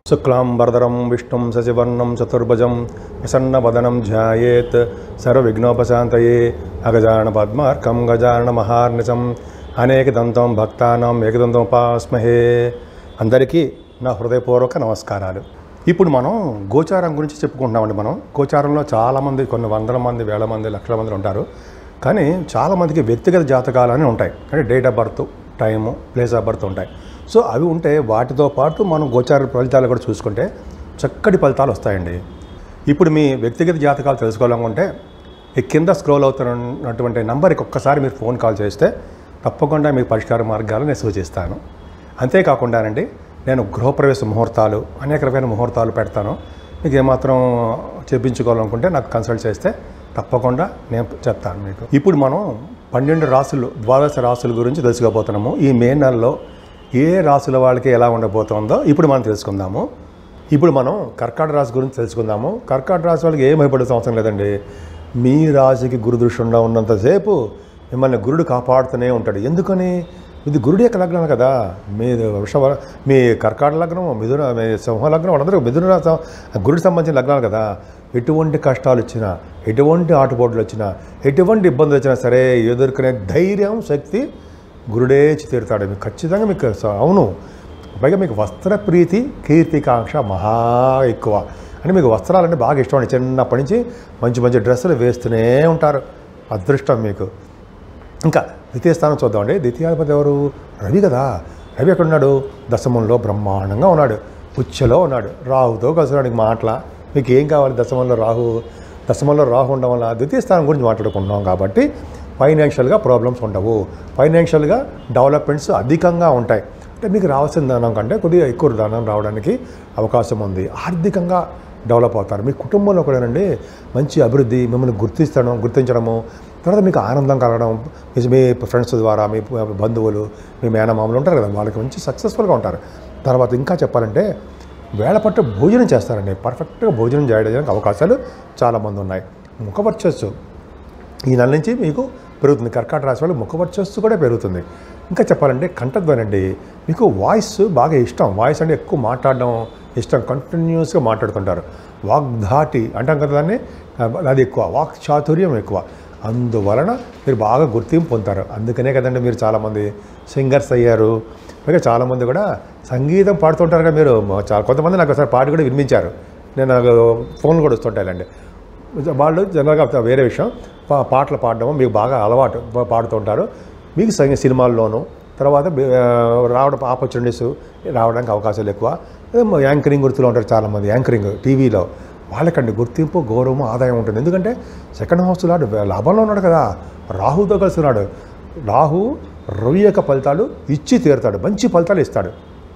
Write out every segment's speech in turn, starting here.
శుక్లాంబరధరం విష్ణుం శశివర్ణం చతుర్భుజం ప్రసన్నవదనం ధ్యాయేత్ సర్వవిఘ్నోపశాంతయే అగజాన పద్మార్కం గజాన మహార్నిశం అనేకదంతం భక్తానం ఏకదంతం ఉపాస్మహే అందరికీ నా హృదయపూర్వక నమస్కారాలు ఇప్పుడు మనం గోచారం గురించి చెప్పుకుంటున్నామండి మనం గోచారంలో చాలామంది కొన్ని వందల మంది వేల మంది లక్షల మంది ఉంటారు కానీ చాలామందికి వ్యక్తిగత జాతకాలు అని ఉంటాయి అంటే date of birth time place of birth ఉంటాయి సో అవి ఉంటే వాటితో పాటు మనం గోచార ఫలితాలు కూడా చూసుకుంటే చక్కటి ఫలితాలు వస్తాయండి ఇప్పుడు మీ వ్యక్తిగత జాతకాలు తెలుసుకోవాలనుకుంటే ఈ కింద స్క్రోల్ అవుతున్నటువంటి నంబర్కి ఒక్కసారి మీరు ఫోన్ కాల్ చేస్తే తప్పకుండా మీకు పరిష్కార మార్గాలు నేను సూచిస్తాను అంతేకాకుండానండి నేను గృహప్రవేశ ముహూర్తాలు అనేక రకమైన ముహూర్తాలు పెడతాను మీకు ఏమాత్రం చెప్పించుకోవాలనుకుంటే నాకు కన్సల్ట్ చేస్తే తప్పకుండా నేను చెప్తాను మీకు ఇప్పుడు మనం పన్నెండు రాసులు ద్వాదశ రాసుల గురించి తెలుసుకోబోతున్నాము ఈ మే నెలలో ఏ రాసుల వాళ్ళకి ఎలా ఉండబోతుందో ఇప్పుడు మనం తెలుసుకుందాము ఇప్పుడు మనం కర్కాటక రాశి గురించి తెలుసుకుందాము కర్కాటక రాశి వాళ్ళకి ఏం భయపడే అవసరం లేదండి మీ రాశికి గురు దృష్టి ఉండ ఉన్నంతసేపు మిమ్మల్ని గురుడు కాపాడుతూనే ఉంటాడు ఎందుకని ఇది గురుడు యొక్క లగ్నం కదా మీ వృషభ మీ కర్కాటక లగ్నం మిథున మీ సింహ లగ్నం వాళ్ళందరూ మిథున రాశి గురుడికి సంబంధించిన లగ్నాలు కదా ఎటువంటి కష్టాలు వచ్చినా ఎటువంటి ఆటుపోట్లు వచ్చినా ఎటువంటి ఇబ్బందులు వచ్చినా సరే ఎదుర్కొనే ధైర్యం శక్తి గురుడే తీరుతాడు మీకు ఖచ్చితంగా మీకు స- అవును పైగా మీకు వస్త్ర ప్రీతి కీర్తికాంక్ష మహా ఎక్కువ అంటే మీకు వస్త్రాలంటే బాగా ఇష్టం అండి చిన్నప్పటి నుంచి మంచి మంచి డ్రెస్సులు వేస్తూనే ఉంటారు అదృష్టం మీకు ఇంకా ద్వితీయ స్థానం చూద్దామండి ద్వితీయాధిపతి ఎవరు రవి కదా రవి ఎక్కడ ఉన్నాడు దశమంలో బ్రహ్మాండంగా ఉన్నాడు ఉచ్చలో ఉన్నాడు రాహుతో కలిసినాడు మాటల మీకు ఏం కావాలి దశమంలో రాహు దశమంలో రాహు ఉండడం వల్ల ద్వితీయ స్థానం గురించి మాట్లాడుకుంటున్నాం కాబట్టి ఫైనాన్షియల్గా ప్రాబ్లమ్స్ ఉండవు ఫైనాన్షియల్గా డెవలప్మెంట్స్ అధికంగా ఉంటాయి అంటే మీకు రావాల్సిన ధనం కంటే కొద్దిగా ఎక్కువ ధనం రావడానికి అవకాశం ఉంది ఆర్థికంగా డెవలప్ అవుతారు మీ కుటుంబంలో కూడానండి మంచి అభివృద్ధి మిమ్మల్ని గుర్తిస్తడం గుర్తించడము తర్వాత మీకు ఆనందం కలగడం మీ- మీ ఫ్రెండ్స్ ద్వారా మీ బంధువులు మీ మేనమామలు ఉంటారు కదా వాళ్ళకి మంచి సక్సెస్ఫుల్గా ఉంటారు తర్వాత ఇంకా చెప్పాలంటే వేళ పట్టు భోజనం చేస్తారండి పర్ఫెక్ట్గా భోజనం చేయడానికి అవకాశాలు చాలామంది ఉన్నాయి ముఖ వర్చస్సు ఈ నెల నుంచి మీకు పెరుగుతుంది కర్కాటక రాశి వాళ్ళు ముఖ వర్చస్సు కూడా పెరుగుతుంది ఇంకా చెప్పాలంటే కంఠధ్వని అండి మీకు వాయిస్ బాగా ఇష్టం వాయిస్ అంటే ఎక్కువ మాట్లాడడం ఇష్టం కంటిన్యూస్గా మాట్లాడుతుంటారు వాగ్ధాటి అంటాం కదా దాన్ని అది ఎక్కువ వాక్ చాతుర్యం ఎక్కువ అందువలన మీరు బాగా గుర్తింపు పొందుతారు అందుకనే కదండి మీరు చాలామంది సింగర్స్ అయ్యారు పైగా చాలామంది కూడా సంగీతం పాడుతుంటారు కదా మీరు చాలా కొంతమంది నాకు ఒకసారి పాట కూడా వినిపించారు నేను నాకు ఫోన్లు కూడా వస్తుంటాయండి వాళ్ళు జనరల్గా వేరే విషయం పా- పాటలు పాడడం మీకు బాగా అలవాటు పా- పాడుతుంటారు మీకు సంగ సినిమాల్లోనూ తర్వాత బి- ఆ, రావడం ఆపర్చునిటీస్ రావడానికి అవకాశాలు ఎక్కువ ఏమో యాంకరింగ్ గుర్తులో ఉంటారు చాలామంది యాంకరింగ్ టీవీలో వాళ్ళకండి గుర్తింపు గౌరవం ఆదాయం ఉంటుంది ఎందుకంటే సెకండ్ హౌస్ లాడు లాభంలో ఉన్నాడు కదా రాహుతో కలిసి ఉన్నాడు రాహు రవి యొక్క ఫలితాలు ఇచ్చి తీరుతాడు మంచి ఫలితాలు ఇస్తాడు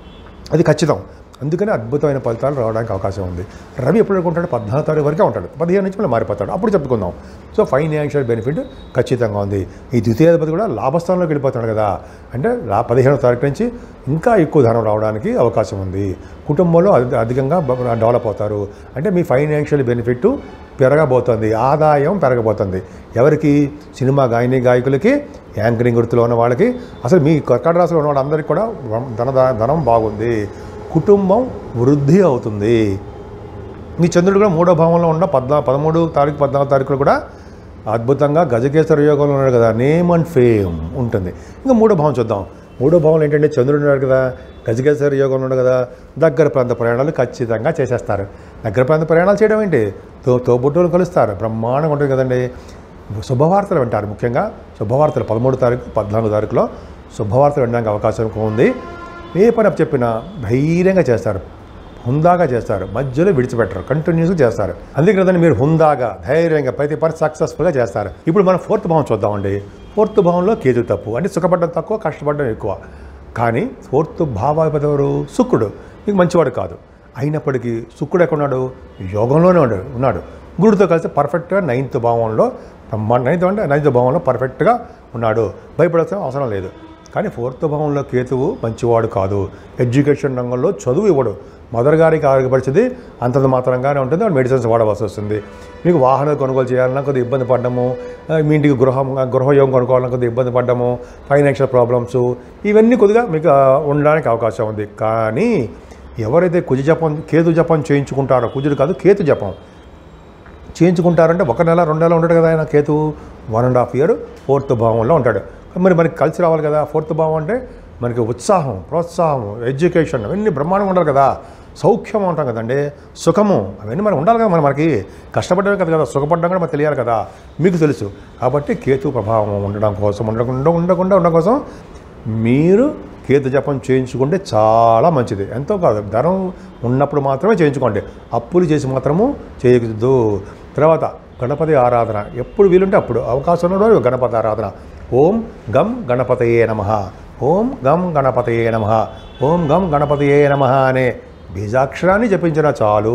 అది ఖచ్చితం అందుకనే అద్భుతమైన ఫలితాలు రావడానికి అవకాశం ఉంది రవి ఎప్పుడు ఉంటాడు పద్నాలుగు తారీఖు వరకే ఉంటాడు పదిహేను నుంచి మళ్ళీ మారిపోతాడు అప్పుడు చెప్పుకుందాం సో ఫైనాన్షియల్ బెనిఫిట్ ఖచ్చితంగా ఉంది ఈ ద్వితీయాధిపతి కూడా లాభస్థానంలోకి వెళ్ళిపోతాడు కదా అంటే లా పదిహేనో తారీఖు నుంచి ఇంకా ఎక్కువ ధనం రావడానికి అవకాశం ఉంది కుటుంబంలో అధి- అధికంగా బ- డెవలప్ అవుతారు అంటే మీ ఫైనాన్షియల్ బెనిఫిట్ పెరగబోతుంది ఆదాయం పెరగబోతుంది ఎవరికి సినిమా గాయని గాయకులకి యాంకరింగ్ వృత్తిలో ఉన్న వాళ్ళకి అసలు మీ కర్కాటక రాశిలో ఉన్న వాళ్ళందరికీ కూడా ధన ధనం బాగుంది కుటుంబం వృద్ధి అవుతుంది మీ చంద్రుడు కూడా మూడో భావంలో ఉన్న పద్నా పదమూడు తారీఖు పద్నాలుగు తారీఖులో కూడా అద్భుతంగా గజకేశ్వర యోగంలో ఉన్నాడు కదా నేమ్ అండ్ ఫేమ్ ఉంటుంది ఇంకా మూడో భావం చూద్దాం మూడో భావంలో ఏంటంటే చంద్రుడు ఉన్నాడు కదా గజకేశ్వర యోగంలో ఉన్నాడు కదా దగ్గర ప్రాంత ప్రయాణాలు ఖచ్చితంగా చేసేస్తారు దగ్గర ప్రాంత ప్రయాణాలు చేయడం ఏంటి తో తోబుట్టులు కలుస్తారు బ్రహ్మాండంగా ఉంటుంది కదండి శుభవార్తలు వింటారు ముఖ్యంగా శుభవార్తలు పదమూడు తారీఖు పద్నాలుగు తారీఖులో శుభవార్తలు వినడానికి అవకాశం ఎక్కువ ఉంది ఏ పని చెప్పినా ధైర్యంగా చేస్తారు హుందాగా చేస్తారు మధ్యలో విడిచిపెట్టరు కంటిన్యూస్గా చేస్తారు అందుకే కదండి మీరు హుందాగా ధైర్యంగా ప్రతి పని సక్సెస్ఫుల్గా చేస్తారు ఇప్పుడు మనం ఫోర్త్ భావం చూద్దామండి ఫోర్త్ భావంలో కేతు తప్పు అంటే సుఖపడడం తక్కువ కష్టపడడం ఎక్కువ కానీ ఫోర్త్ భావాధిపతి ఎవరు శుక్రుడు మీకు మంచివాడు కాదు అయినప్పటికీ శుక్రుడు ఎక్కడ ఉన్నాడు యోగంలోనే ఉన్నాడు ఉన్నాడు గురుడితో కలిసి పర్ఫెక్ట్గా నైన్త్ భావంలో బ్రహ్మాండ నైన్త్ అంటే నైన్త్ భావంలో పర్ఫెక్ట్గా ఉన్నాడు భయపడాల్సిన అవసరం లేదు కానీ ఫోర్త్ భావంలో కేతువు మంచివాడు కాదు ఎడ్యుకేషన్ రంగంలో చదువు ఇవ్వడు మదర్ గారికి ఆరోగ్య పరిస్థితి అంతంత మాత్రంగానే ఉంటుంది వాడు మెడిసిన్స్ వాడవలసి వస్తుంది మీకు వాహనాలు కొనుగోలు చేయాలన్నా కొద్దిగా ఇబ్బంది పడ్డము ఆ, మీ ఇంటికి గృహం గృహయోగం కొనుక్కోవాలన్నా కొద్దిగా ఇబ్బంది పడ్డము ఫైనాన్షియల్ ప్రాబ్లమ్స్ ఇవన్నీ కొద్దిగా మీకు ఆ, ఉండడానికి అవకాశం ఉంది కానీ ఎవరైతే కుజ జపం కేతు జపం చేయించుకుంటారో కుజుడు కాదు కేతు జపం చేయించుకుంటారంటే ఒక నెల రెండు నెలలు ఉంటాడు కదా ఆయన Ketu one and half year fourth భావంలో ఉంటాడు మరి మనకి కలిసి రావాలి కదా ఫోర్త్ భావం అంటే మనకి ఉత్సాహం ప్రోత్సాహం ఎడ్యుకేషన్ అవన్నీ బ్రహ్మాండంగా ఉండాలి కదా సౌఖ్యం ఉంటాం కదండి సుఖము అవన్నీ మనకు ఉండాలి కదా మరి మనకి కష్టపడమే కదా కదా సుఖపడడం కూడా మనకు తెలియాలి కదా మీకు తెలుసు కాబట్టి కేతు ప్రభావం ఉండడం కోసం ఉండకుండా ఉండకుండా ఉండడం కోసం మీరు కేతు జపం చేయించుకుంటే చాలా మంచిది ఎంతో కాదు ధనం ఉన్నప్పుడు మాత్రమే చేయించుకోండి అప్పులు చేసి మాత్రము చేయకూడదు తర్వాత గణపతి ఆరాధన ఎప్పుడు వీలుంటే అప్పుడు అవకాశం ఉన్నవారు గణపతి ఆరాధన ఓం గం గణపతయే నమ ఓం గం గణపతయే నమ ఓం గం గణపతయే నమ అనే బీజాక్షరాన్ని జపించినా చాలు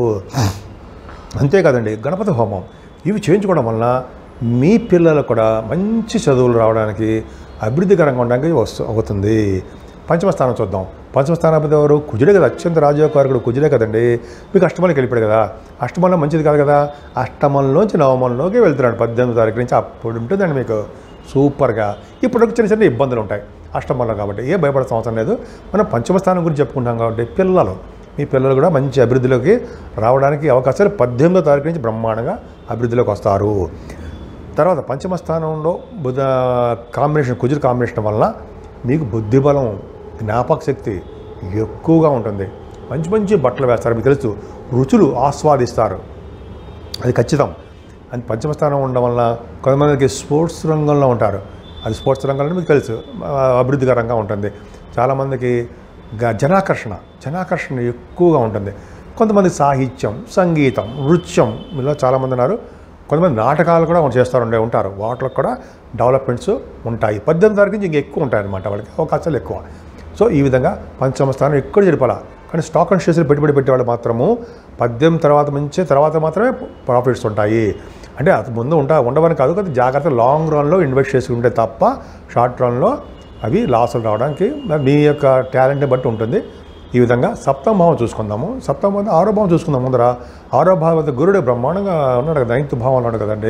అంతే కదండి గణపతి హోమం ఇవి చేయించుకోవడం వలన మీ పిల్లలకు కూడా మంచి చదువులు రావడానికి అభివృద్ధికరంగా ఉండడానికి వస్తు అవుతుంది పంచమ స్థానం చూద్దాం పంచమ స్థానాధిపతి ఎవరు కుజుడే కదా అత్యంత రాజయోగకారకుడు కుజుడే కదండి మీకు అష్టమంలోకి వెళ్ళిపోయాడు కదా అష్టమంలో మంచిది కాదు కదా అష్టమంలోంచి నవమంలోకి వెళ్తున్నాడు పద్దెనిమిది తారీఖు నుంచి అప్పుడు ఉంటుందండి మీకు సూపర్గా ఇప్పుడు చిన్న చిన్న ఇబ్బందులు ఉంటాయి అష్టమంలో కాబట్టి ఏ భయపడాల్సిన అవసరం లేదు మనం పంచమ స్థానం గురించి చెప్పుకుంటాం కాబట్టి పిల్లలు మీ పిల్లలు కూడా మంచి అభివృద్ధిలోకి రావడానికి అవకాశాలు పద్దెనిమిదో తారీఖు నుంచి బ్రహ్మాండంగా అభివృద్ధిలోకి వస్తారు తర్వాత పంచమ స్థానంలో బుధ కాంబినేషన్ కుజురు కాంబినేషన్ వలన మీకు బుద్ధిబలం జ్ఞాపక శక్తి ఎక్కువగా ఉంటుంది మంచి మంచి బట్టలు వేస్తారు మీకు తెలుసు రుచులు ఆస్వాదిస్తారు అది ఖచ్చితం అది పంచమ స్థానం ఉండడం వలన కొంతమందికి స్పోర్ట్స్ రంగంలో ఉంటారు అది స్పోర్ట్స్ రంగంలో మీకు తెలుసు ఆ, అభివృద్ధికరంగా ఉంటుంది చాలామందికి గ- జనాకర్షణ జనాకర్షణ ఎక్కువగా ఉంటుంది కొంతమంది సాహిత్యం సంగీతం నృత్యం ఇలా చాలామంది ఉన్నారు కొంతమంది నాటకాలు కూడా చేస్తారు ఉండే ఉంటారు వాటిలో కూడా డెవలప్మెంట్స్ ఉంటాయి పద్దెనిమిది తారీఖు నుంచి ఇంకా ఎక్కువ ఉంటాయి అన్నమాట వాళ్ళకి అవకాశాలు ఎక్కువ సో ఈ విధంగా పంచమ స్థానం ఎక్కడ జరిపాలా కానీ స్టాక్ అండ్ షేర్స్లో పెట్టుబడి పెట్టేవాళ్ళు మాత్రము పద్దెనిమిది తర్వాత నుంచి తర్వాత మాత్రమే ప్రాఫిట్స్ ఉంటాయి అంటే అది ముందు ఉంటా ఉండవని కాదు కదా జాగ్రత్త లాంగ్ రన్లో ఇన్వెస్ట్ చేసుకుంటే తప్ప షార్ట్ రన్లో అవి లాసులు రావడానికి మరి మీ యొక్క టాలెంట్ని బట్టి ఉంటుంది ఈ విధంగా సప్తమ భావం చూసుకుందాము సప్తమ భావం ఆరో భావం చూసుకుందాం ముందర ఆరో భావం అయితే గురుడే బ్రహ్మాండంగా ఉన్నాడు కదా నైన్త్ భావం ఉన్నాడు కదండి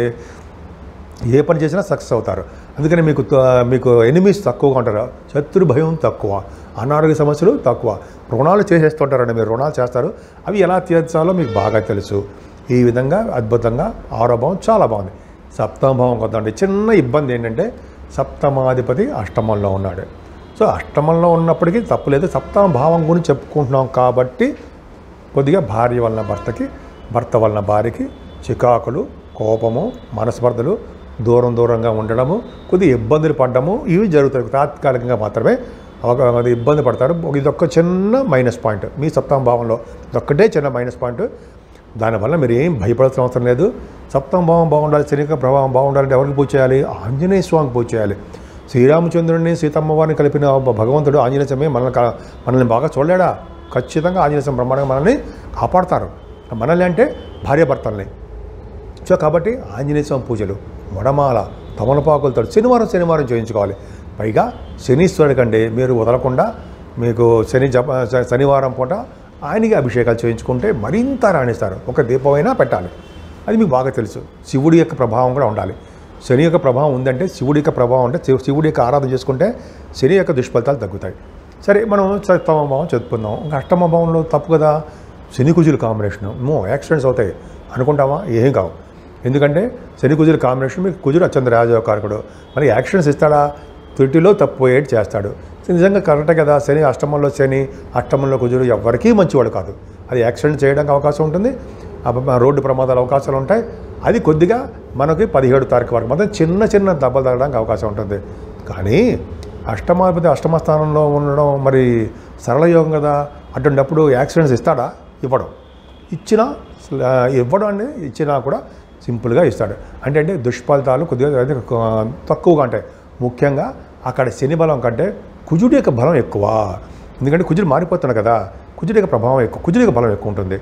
ఏ పని చేసినా సక్సెస్ అవుతారు అందుకని మీకు త- మీకు ఎనిమీస్ తక్కువగా ఉంటారు శత్రు భయం తక్కువ అనారోగ్య సమస్యలు తక్కువ రుణాలు చేసేస్తుంటారండి మీరు రుణాలు చేస్తారు అవి ఎలా తీర్చాలో మీకు బాగా తెలుసు ఈ విధంగా అద్భుతంగా ఆరో భావం చాలా బాగుంది సప్తమ భావం కొద్దండి చిన్న ఇబ్బంది ఏంటంటే సప్తమాధిపతి అష్టమంలో ఉన్నాడు సో అష్టమంలో ఉన్నప్పటికీ తప్పులేదు సప్తమ భావం గురించి చెప్పుకుంటున్నాం కాబట్టి కొద్దిగా భార్య వలన భర్తకి భర్త వలన భార్యకి చికాకులు కోపము మనస్పర్ధలు దూరం దూరంగా ఉండడము కొద్దిగా ఇబ్బందులు పడ్డము ఇవి జరుగుతాయి తాత్కాలికంగా మాత్రమే ఒక- అది ఇబ్బంది పడతారు ఇదొక్క చిన్న మైనస్ పాయింట్ మీ సప్తమ భావంలో ఇదొక్కటే చిన్న మైనస్ పాయింట్ దానివల్ల మీరు ఏం భయపడాల్సిన అవసరం లేదు సప్తమ భావం బాగుండాలి శనిక ప్రభావం బాగుండాలంటే ఎవరికి పూజ చేయాలి ఆంజనేయ స్వామికి పూజ చేయాలి శ్రీరామచంద్రుడిని సీతమ్మ వారిని కలిపిన భగవంతుడు ఆంజనేయ స్వామి మనల్ని కా- మనల్ని బాగా చూడలేడా ఖచ్చితంగా ఆంజనేయ స్వామి బ్రహ్మాండంగా మనల్ని కాపాడతారు మనల్ని అంటే భార్యాభర్తల్ని సో కాబట్టి ఆంజనేయ స్వామి పూజలు వడమాల తమలపాకులతో శనివారం శనివారం చేయించుకోవాలి పైగా శనీశ్వరుడి కంటే మీరు వదలకుండా మీకు శని జప శ- శనివారం పూట ఆయనకి అభిషేకాలు చేయించుకుంటే మరింత రాణిస్తారు ఒక దీపమైనా పెట్టాలి అది మీకు బాగా తెలుసు శివుడి యొక్క ప్రభావం కూడా ఉండాలి శని యొక్క ప్రభావం ఉందంటే శివుడి యొక్క ప్రభావం అంటే శివ- శివుడి యొక్క ఆరాధన చేసుకుంటే శని యొక్క దుష్ఫలితాలు తగ్గుతాయి సరే మనం సప్తమ భావం చెప్పుకుందాం ఇంకా అష్టమ భావంలో తప్పు కదా శని కుజుల కాంబినేషన్ మో యాక్సిడెంట్స్ అవుతాయి అనుకుంటామా ఏం కావు ఎందుకంటే శని కుజుల కాంబినేషన్ మీకు కుజుడు అత్యంత రాజకారకుడు మరి యాక్షన్స్ ఇస్తాడా త్రుటిలో తప్పిపోయేటి చేస్తాడు నిజంగా కరెక్టే కదా శని అష్టమంలో శని అష్టమంలో కుజుడు ఎవరికీ మంచివాడు కాదు అది యాక్సిడెంట్ చేయడానికి అవకాశం ఉంటుంది అబ్బ- రోడ్డు ప్రమాదాల అవకాశాలు ఉంటాయి అది కొద్దిగా మనకి పదిహేడు తారీఖు వరకు మాత్రం చిన్న చిన్న దెబ్బలు తగ్గడానికి అవకాశం ఉంటుంది కానీ అష్టమాధిపతి అష్టమ స్థానంలో ఉండడం మరి సరళ యోగం కదా అటువంటిప్పుడు యాక్సిడెంట్స్ ఇస్తాడా ఇవ్వడం ఇచ్చినా ఆ, ఇవ్వడం అనేది ఇచ్చినా కూడా సింపుల్గా ఇస్తాడు అంటే అంటే దుష్ఫలితాలు కొద్దిగా అదే కొ- తక్కువగా ఉంటాయి ముఖ్యంగా అక్కడ శని బలం కంటే కుజుడి యొక్క బలం ఎక్కువ ఎందుకంటే కుజుడు మారిపోతున్నాడు కదా కుజుడి యొక్క ప్రభావం ఎక్కువ కుజుడి యొక్క బలం ఎక్కువ ఉంటుంది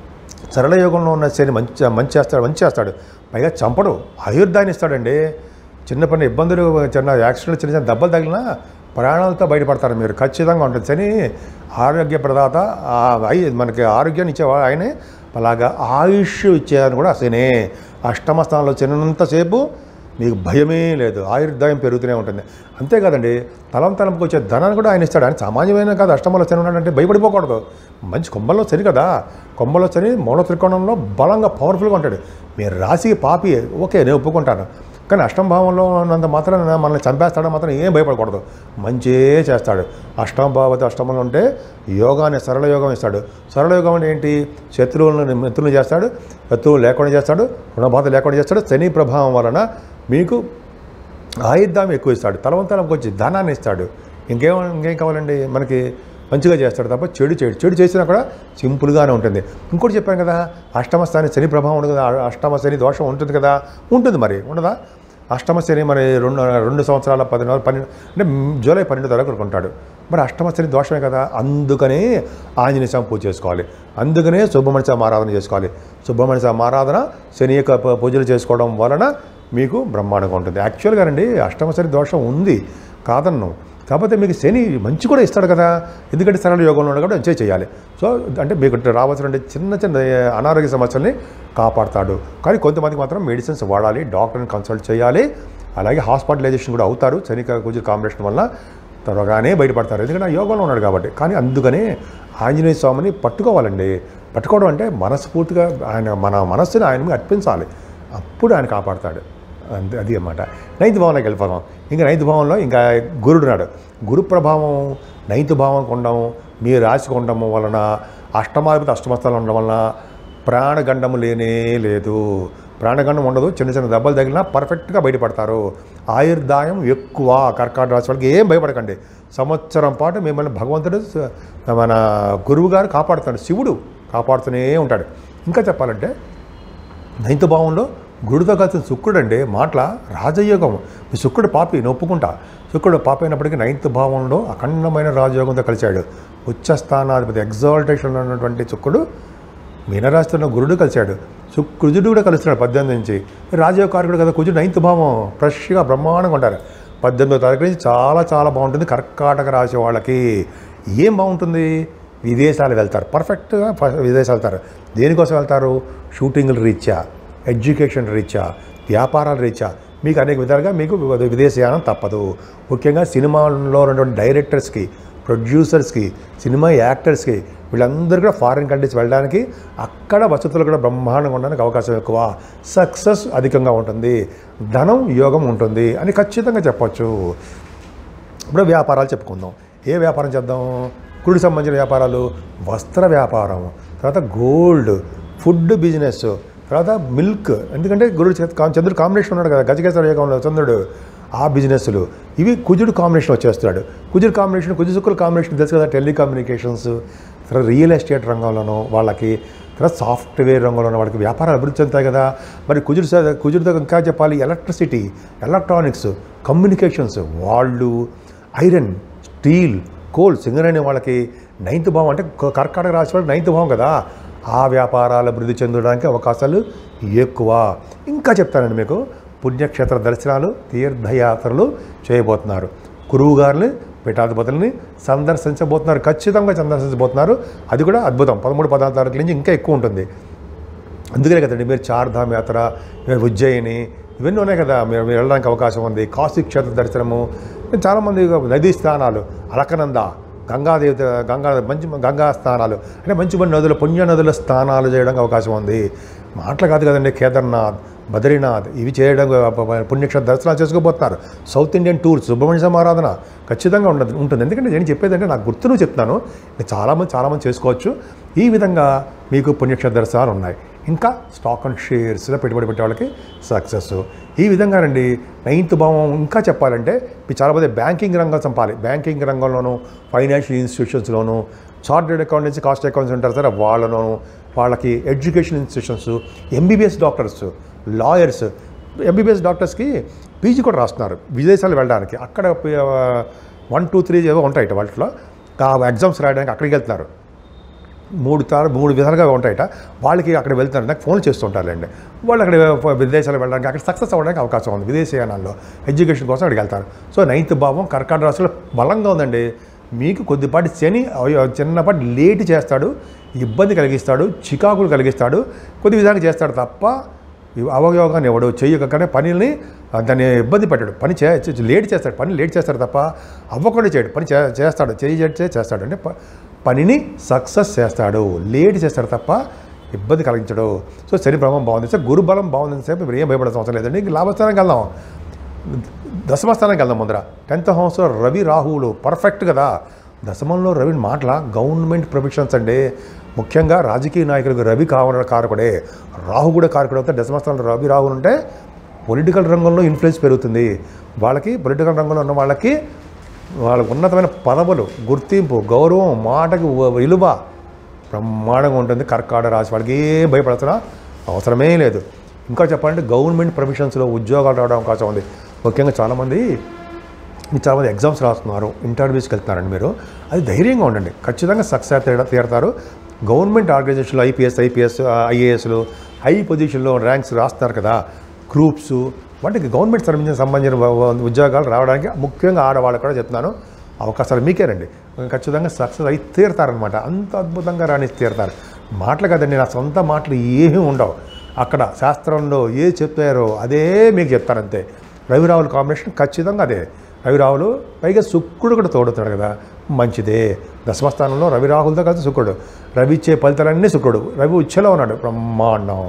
సరళ యోగంలో ఉన్న శని మంచి మంచి చేస్తాడు మంచి చేస్తాడు పైగా చంపడు ఆయుర్దాన్ని ఇస్తాడండి చిన్న పని ఇబ్బందులు చిన్న యాక్సిడెంట్ చిన్న చిన్న దెబ్బలు తగిలినా ప్రాణాలతో బయటపడతారు మీరు ఖచ్చితంగా ఉంటుంది శని ఆరోగ్య ప్రదాత ఆ, ఐ- మనకి ఆరోగ్యాన్ని ఇచ్చేవాడు ఆయనే అలాగా ఆయుష్ ఇచ్చేదని కూడా శనే అష్టమ స్థానంలో చిన్నంతసేపు మీకు భయమే లేదు ఆయుర్దాయం పెరుగుతూనే ఉంటుంది అంతేకాదండి తలం తలంపుకి వచ్చే ధనాన్ని కూడా ఆయన ఇస్తాడు ఆయన సామాన్యమైన కాదు అష్టమంలో శని ఉన్నాడంటే భయపడిపోకూడదు మంచి కొమ్మల్లో శని కదా కొమ్మలో శని మూల త్రికోణంలో బలంగా పవర్ఫుల్గా ఉంటాడు మీరు రాశికి పాపి ఓకే నేను ఒప్పుకుంటాను కానీ అష్టమ భావంలో ఉన్నంత మాత్రం మనల్ని చంపేస్తాడో మాత్రం ఏం భయపడకూడదు మంచే చేస్తాడు అష్టమ భావతి అష్టమంలో ఉంటే యోగాన్ని సరళ యోగం ఇస్తాడు సరళ యోగం అంటే ఏంటి శత్రువులను మిత్రులు చేస్తాడు శత్రువులు లేకుండా చేస్తాడు రుణబాధ లేకుండా చేస్తాడు శని ప్రభావం వలన మీకు ఆయుద్ధాం ఎక్కువ ఇస్తాడు తలవంతలకు వచ్చి ధనాన్ని ఇస్తాడు ఇంకేం ఇంకేం కావాలండి మనకి మంచిగా చేస్తాడు తప్ప చెడు చెడు చెడు చేసినా కూడా సింపుల్గానే ఉంటుంది ఇంకోటి చెప్పాను కదా అష్టమ స్థాని శని ప్రభావం ఉండదు కదా అష్టమ శని దోషం ఉంటుంది కదా ఉంటుంది మరి ఉండదా అష్టమ శని మరి రెండు రెండు సంవత్సరాల పది నెలలు పన్నెండు అంటే జూలై పన్నెండు వరకు ఉంటాడు మరి అష్టమ శని దోషమే కదా అందుకనే ఆంజనేయ స్వామి పూజ చేసుకోవాలి అందుకనే సుబ్రహ్మణ్య స్వామి ఆరాధన చేసుకోవాలి సుబ్రహ్మణ్య స్వామి ఆరాధన శని యొక్క ప- పూజలు చేసుకోవడం వలన మీకు బ్రహ్మాండంగా ఉంటుంది యాక్చువల్గా అండి అష్టమ శని దోషం ఉంది కాదన్ను కాకపోతే మీకు శని మంచి కూడా ఇస్తాడు కదా ఎందుకంటే సరళ యోగంలో కూడా ఎంజాయ్ చేయాలి సో అంటే మీకు రావాల్సిన చిన్న చిన్న అనారోగ్య సమస్యల్ని కాపాడతాడు కానీ కొంతమందికి మాత్రం మెడిసిన్స్ వాడాలి డాక్టర్ని కన్సల్ట్ చేయాలి అలాగే హాస్పిటలైజేషన్ కూడా అవుతారు శని కుజు కాంబినేషన్ వల్ల త్వరగానే బయటపడతారు ఎందుకంటే ఆ యోగంలో ఉన్నాడు కాబట్టి కానీ అందుకనే ఆంజనేయ స్వామిని పట్టుకోవాలండి పట్టుకోవడం అంటే మనస్ఫూర్తిగా ఆయన మన మనస్సుని ఆయన మీద అర్పించాలి అప్పుడు ఆయన కాపాడతాడు అంతే అది అన్నమాట నైన్త్ భావంలోకి వెళ్ళిపోదాం ఇంకా నైన్త్ భావంలో ఇంకా గురుడు నాడు గురు ప్రభావం నైన్త్ భావం ఉండడం మీ రాశికి ఉండడం వలన అష్టమాధిపతి అష్టమస్థానం ఉండడం వలన ప్రాణగండము లేనే లేదు ప్రాణగండం ఉండదు చిన్న చిన్న దెబ్బలు తగిలినా పర్ఫెక్ట్గా బయటపడతారు ఆయుర్దాయం ఎక్కువ కర్కాటక రాశి వాళ్ళకి ఏం భయపడకండి సంవత్సరం పాటు మిమ్మల్ని భగవంతుడు స- మన గురువు గారు కాపాడుతాడు శివుడు కాపాడుతూనే ఉంటాడు ఇంకా చెప్పాలంటే నైన్త్ భావంలో గుడితో కలిసిన శుక్రుడు అండి మాటల రాజయోగం మీ శుక్రుడు పాపి నేను ఒప్పుకుంటా శుక్రుడు పాపి అయినప్పటికీ నైన్త్ భావంలో అఖండమైన రాజయోగంతో కలిశాడు ఉచ్చ స్థానాధిపతి ఎగ్జాల్టేషన్ ఉన్నటువంటి శుక్రుడు మీనరాశిలో ఉన్న గురుడు కలిశాడు శుక్ కుజుడు కూడా కలుస్తున్నాడు పద్దెనిమిది నుంచి రాజయోగకారకుడు కదా కుజుడు నైన్త్ భావం ఫ్రెష్గా బ్రహ్మాండంగా ఉంటారు పద్దెనిమిదో తారీఖు నుంచి చాలా చాలా బాగుంటుంది కర్కాటక రాశి వాళ్ళకి ఏం బాగుంటుంది విదేశాలు వెళ్తారు పర్ఫెక్ట్గా ఫ- విదేశాలు వెళ్తారు దేనికోసం వెళ్తారు షూటింగ్ల రీత్యా ఎడ్యుకేషన్ రీత్యా వ్యాపారాల రీత్యా మీకు అనేక విధాలుగా మీకు వి- విదేశయానం తప్పదు ముఖ్యంగా సినిమాల్లో ఉన్నటువంటి డైరెక్టర్స్కి ప్రొడ్యూసర్స్కి సినిమా యాక్టర్స్కి వీళ్ళందరూ కూడా ఫారిన్ కంట్రీస్ వెళ్ళడానికి అక్కడ వసతులు కూడా బ్రహ్మాండంగా ఉండడానికి అవకాశం ఎక్కువ సక్సెస్ అధికంగా ఉంటుంది ధనం యోగం ఉంటుంది అని ఖచ్చితంగా చెప్పొచ్చు ఇప్పుడు వ్యాపారాలు చెప్పుకుందాం ఏ వ్యాపారం చేద్దాం కుడికి సంబంధించిన వ్యాపారాలు వస్త్ర వ్యాపారం తర్వాత గోల్డ్ ఫుడ్ బిజినెస్ తర్వాత మిల్క్ ఎందుకంటే గురుడు చేత- కా- చంద్రుడు కాంబినేషన్ ఉన్నాడు కదా గజకేశ్వర యోగంలో చంద్రుడు ఆ బిజినెస్లు ఇవి కుజుడు కాంబినేషన్ వచ్చేస్తున్నాడు కుజుడు కాంబినేషన్ కుజు శుక్రుల కాంబినేషన్ తెలుసు కదా టెలికమ్యూనికేషన్స్ తర్వాత రియల్ ఎస్టేట్ రంగంలోనూ వాళ్ళకి తర్వాత సాఫ్ట్వేర్ రంగంలో వాళ్ళకి వ్యాపారాలు అభివృద్ధి చెందుతాయి కదా మరి కుజుడు స- కుజుడితో ఇంకా చెప్పాలి ఎలక్ట్రిసిటీ ఎలక్ట్రానిక్స్ కమ్యూనికేషన్స్ వాళ్ళు ఐరన్ స్టీల్ కోల్ సింగరేణి వాళ్ళకి నైన్త్ భావం అంటే క- కర్కాటక రాశి వాళ్ళకి నైన్త్ భావం కదా ఆ వ్యాపారాలు అభివృద్ధి చెందడానికి అవకాశాలు ఎక్కువ ఇంకా చెప్తానండి మీకు పుణ్యక్షేత్ర దర్శనాలు తీర్థయాత్రలు చేయబోతున్నారు గురువు గారిని పీఠాధిపతుల్ని సందర్శించబోతున్నారు ఖచ్చితంగా సందర్శించబోతున్నారు అది కూడా అద్భుతం పదమూడు పదహారు తారీఖుల నుంచి ఇంకా ఎక్కువ ఉంటుంది అందుకనే కదండి మీరు చార్ధామ్ యాత్ర ఉజ్జయిని ఇవన్నీ ఉన్నాయి కదా మీరు మీరు వెళ్ళడానికి అవకాశం ఉంది కాశీ క్షేత్ర దర్శనము చాలామంది నదీ స్థానాలు అలకనంద గంగాదేవి గంగా మంచి గంగా స్థానాలు అంటే మంచి మంచి నదులు పుణ్య నదుల స్థానాలు చేయడానికి అవకాశం ఉంది మాటలు కాదు కదండి కేదార్నాథ్ బద్రీనాథ్ ఇవి చేయడం పుణ్యక్షేత్ర దర్శనాలు చేసుకోబోతున్నారు సౌత్ ఇండియన్ టూర్స్ సుబ్రహ్మణ్య సమారాధన ఖచ్చితంగా ఉండదు ఉంటుంది ఎందుకంటే నేను చెప్పేదంటే నాకు గుర్తును చెప్తాను నేను చాలామంది చాలామంది చేసుకోవచ్చు ఈ విధంగా మీకు పుణ్యక్షేత్ర దర్శనాలు ఉన్నాయి ఇంకా స్టాక్ అండ్ షేర్స్లో పెట్టుబడి పెట్టే వాళ్ళకి సక్సెస్ ఈ విధంగానండి నైన్త్ భావం ఇంకా చెప్పాలంటే మీరు చాలామంది బ్యాంకింగ్ రంగం చంపాలి బ్యాంకింగ్ రంగంలోనూ ఫైనాన్షియల్ ఇన్స్టిట్యూషన్స్లోనూ చార్టెడ్ అకౌంటెన్సీ కాస్ట్ అకౌంట్స్ ఉంటారు సార్ వాళ్ళలోనూ వాళ్ళకి education institutions MBBS doctors lawyers MBBS డాక్టర్స్కి పీజీ కూడా రాస్తున్నారు విదేశాలు వెళ్ళడానికి అక్కడ వన్ టూ త్రీ ఏవో ఉంటాయి వాటిలో ఆ ఎగ్జామ్స్ రాయడానికి అక్కడికి వెళ్తున్నారు మూడు తార మూడు విధాలుగా ఉంటాయట వాళ్ళకి అక్కడ వెళ్తున్నారు నాకు ఫోన్ చేస్తుంటారులేండి వాళ్ళు అక్కడ విదేశాలు వెళ్ళడానికి అక్కడ సక్సెస్ అవ్వడానికి అవకాశం ఉంది విదేశీయానాల్లో ఎడ్యుకేషన్ కోసం అక్కడికి వెళ్తారు సో నైన్త్ భావం కర్కాటక రాశిలో బలంగా ఉందండి మీకు కొద్దిపాటి శని అయ్యో, చిన్నపాటి లేట్ చేస్తాడు ఇబ్బంది కలిగిస్తాడు చికాకులు కలిగిస్తాడు కొద్ది విధాలుగా చేస్తాడు తప్ప అవయోగాన్ని ఇవ్వడు చెయ్యకనే పనిని దాన్ని ఇబ్బంది పెట్టాడు పని చే చే- లేట్ చేస్తాడు పని లేట్ చేస్తాడు తప్ప అవ్వకుండా చేయడు పని చే- చేస్తాడు చేయి చేస్తే చేస్తాడు అంటే ప- పనిని సక్సెస్ చేస్తాడు లేట్ చేస్తాడు తప్ప ఇబ్బంది కలిగించడు సో శని ప్రభావం బాగుంది సార్ గురు బలం బాగుంది సేపు మీరు ఏం భయపడాల్సిన అవసరం లేదండి ఇంక లాభస్థానానికి వెళ్దాం దశమస్థానానికి వెళ్దాం ముందర టెన్త్ హౌస్లో రవి రాహువులు పర్ఫెక్ట్ కదా దశమంలో రవి మాటల గవర్నమెంట్ ప్రొఫెషన్స్ అండి ముఖ్యంగా రాజకీయ నాయకులకు రవి కావడం కారకుడే రాహు కూడా కారకుడు అవుతాడు దశమస్థానంలో రవి రాహులు ఉంటే పొలిటికల్ రంగంలో ఇన్ఫ్లుయెన్స్ పెరుగుతుంది వాళ్ళకి పొలిటికల్ రంగంలో ఉన్న వాళ్ళకి వాళ్ళకు ఉన్నతమైన పదవులు గుర్తింపు గౌరవం మాటకి వ- విలువ బ్రహ్మాండంగా ఉంటుంది కర్కాట రాశి వాళ్ళకి ఏం భయపడాల్సిన అవసరమే లేదు ఇంకా చెప్పాలంటే గవర్నమెంట్ ప్రొఫెషన్స్లో ఉద్యోగాలు రావడం అవకాశం ఉంది ముఖ్యంగా చాలామంది మీరు చాలామంది ఎగ్జామ్స్ రాస్తున్నారు ఇంటర్వ్యూస్కి వెళ్తున్నారండి మీరు అది ధైర్యంగా ఉండండి ఖచ్చితంగా సక్సెస్ తీర తీరతారు గవర్నమెంట్ ఆర్గనైజేషన్లో ఐపీఎస్ ఐపీఎస్ ఐఏఎస్లు హై పొజిషన్లో ర్యాంక్స్ రాస్తున్నారు కదా గ్రూప్స్ వాటికి గవర్నమెంట్ సంబంధించిన సంబంధించిన వ- వ- ఉద్యోగాలు రావడానికి ముఖ్యంగా ఆడవాళ్ళకు కూడా చెప్తున్నాను అవకాశాలు మీకేనండి ఖచ్చితంగా సక్సెస్ అయి తీరుతారనమాట అంత అద్భుతంగా రాణించి తీరుతారు మాటలు కదండి నా సొంత మాటలు ఏమీ ఉండవు అక్కడ శాస్త్రంలో ఏ చెప్పారో అదే మీకు చెప్తారంతే రవిరావుల కాంబినేషన్ ఖచ్చితంగా అదే రవిరావులు పైగా శుక్రుడు కూడా తోడుతాడు కదా మంచిదే దశమస్థానంలో రవి రాహులతో కలిసి శుక్రుడు రవి ఇచ్చే ఫలితాలన్నీ శుక్రుడు రవి ఉచ్చలో ఉన్నాడు బ్రహ్మాండం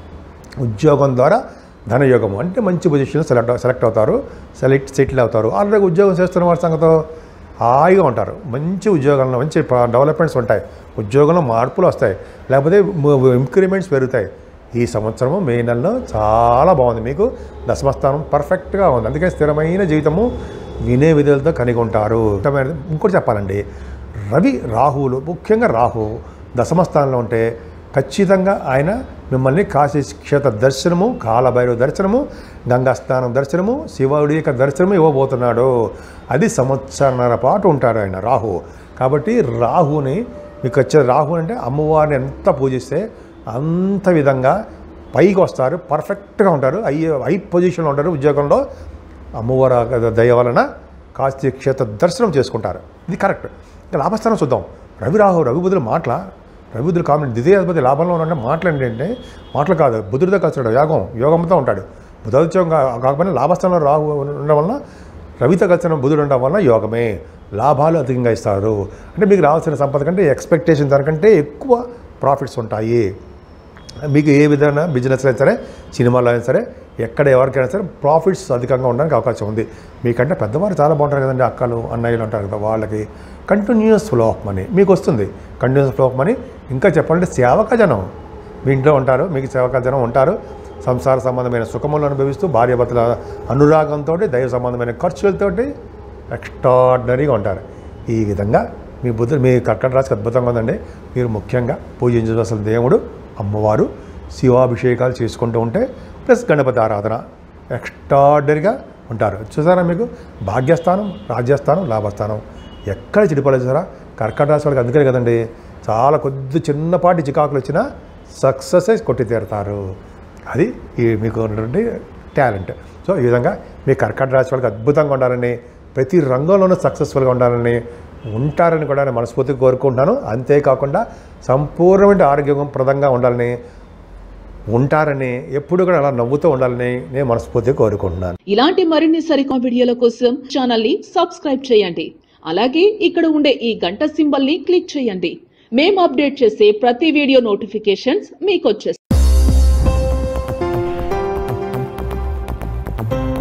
ఉద్యోగం ద్వారా ధనయోగము అంటే మంచి పొజిషన్ సెలెక్ట్ సెలెక్ట్ అవుతారు సెలెక్ట్ సెటిల్ అవుతారు ఆల్రెడీ ఉద్యోగం చేస్తున్న వారి సంగతో హాయిగా ఉంటారు మంచి ఉద్యోగంలో మంచి ప- డెవలప్మెంట్స్ ఉంటాయి ఉద్యోగంలో మార్పులు వస్తాయి లేకపోతే ఇంక్రిమెంట్స్ పెరుగుతాయి ఈ సంవత్సరము మే నెలలో చాలా బాగుంది మీకు దశమస్థానం పర్ఫెక్ట్గా ఉంది అందుకే స్థిరమైన జీవితము వినే విధులతో కలిగి ఉంటారు ఇంకోటి చెప్పాలండి రవి రాహువులు ముఖ్యంగా రాహు దశమస్థానంలో ఉంటే ఖచ్చితంగా ఆయన మిమ్మల్ని కాశీ క్షేత్ర దర్శనము కాలభైరవ దర్శనము గంగాస్థానం దర్శనము శివుడి యొక్క దర్శనము ఇవ్వబోతున్నాడు అది సంవత్సరన్నర పాటు ఉంటారు ఆయన రాహు కాబట్టి రాహుని మీకు వచ్చే రాహు అంటే అమ్మవారిని ఎంత పూజిస్తే అంత విధంగా పైకి వస్తారు పర్ఫెక్ట్గా ఉంటారు హై హై పొజిషన్లో ఉంటారు ఉద్యోగంలో అమ్మవారి దయ వలన కాశీ క్షేత్ర దర్శనం చేసుకుంటారు ఇది కరెక్ట్ ఇంకా లాభస్థానం చూద్దాం రవి రాహు రవి బుధులు మాటల రవి బుధులు కామెంట్ ద్వితీయాధిపతి లాభంలో ఉన్న మాటలు ఏంటంటే మాటలు కాదు బుధుడితో కలిసి యోగం యోగంతో ఉంటాడు బుధోత్సవం కా- కాకపోయినా లాభస్థానంలో రాహు ఉండడం వలన రవితో కలిసిన బుధుడు ఉండడం వలన యోగమే లాభాలు అధికంగా ఇస్తారు అంటే మీకు రావాల్సిన సంపద కంటే ఎక్స్పెక్టేషన్ దానికంటే ఎక్కువ ప్రాఫిట్స్ ఉంటాయి మీకు ఏ విధంగా బిజినెస్ అయినా సరే సినిమాలో అయినా సరే ఎక్కడ ఎవరికైనా సరే ప్రాఫిట్స్ అధికంగా ఉండడానికి అవకాశం ఉంది మీకంటే పెద్దవారు చాలా బాగుంటారు కదండి అక్కలు అన్నయ్యలు ఉంటారు కదా వాళ్ళకి కంటిన్యూస్ ఫ్లో ఆఫ్ మనీ మీకు వస్తుంది కంటిన్యూస్ ఫ్లో ఆఫ్ మనీ ఇంకా చెప్పాలంటే సేవక జనం మీ ఇంట్లో ఉంటారు మీకు సేవక జనం ఉంటారు సంసార సంబంధమైన సుఖములను అనుభవిస్తూ భార్యాభర్తల అనురాగంతో దైవ సంబంధమైన ఖర్చులతోటి ఎక్స్ట్రాడినరీగా ఉంటారు ఈ విధంగా మీ బుద్ధి మీ కర్కట రాశికి అద్భుతంగా ఉందండి మీరు ముఖ్యంగా పూజించవలసిన దేవుడు అమ్మవారు శివాభిషేకాలు చేసుకుంటూ ఉంటే ప్లస్ గణపతి ఆరాధన ఎక్స్ట్రాడినరీగా ఉంటారు చూసారా మీకు భాగ్యస్థానం రాజ్యస్థానం లాభస్థానం ఎక్కడ చెడిపోలేదు చూసారా కర్కట రాశి వాళ్ళకి అందుకనే కదండి చాలా కొద్ది చిన్నపాటి చికాకులు వచ్చినా సక్సెస్ కొట్టి తీరుతారు అది ఈ మీకు ఉన్నటువంటి టాలెంట్ సో ఈ విధంగా మీ కర్కట రాశి వాళ్ళకి అద్భుతంగా ఉండాలని ప్రతి రంగంలోనూ సక్సెస్ఫుల్గా ఉండాలని ఉంటారని కూడా నేను మనస్ఫూర్తిగా కోరుకుంటున్నాను అంతేకాకుండా సంపూర్ణమైన ఆరోగ్యప్రదంగా ఉండాలని ఉంటారని ఎప్పుడు కూడా అలా నవ్వుతూ ఉండాలని నేను మనస్ఫూర్తిగా కోరుకుంటున్నాను ఇలాంటి మరిన్ని సరికొత్త వీడియోల కోసం ఛానల్ ని సబ్స్క్రైబ్ చేయండి అలాగే ఇక్కడ ఉండే ఈ గంట సింబల్ ని క్లిక్ చేయండి మేము అప్డేట్ చేసే ప్రతి వీడియో నోటిఫికేషన్స్ మీకు వచ్చేస్తాయి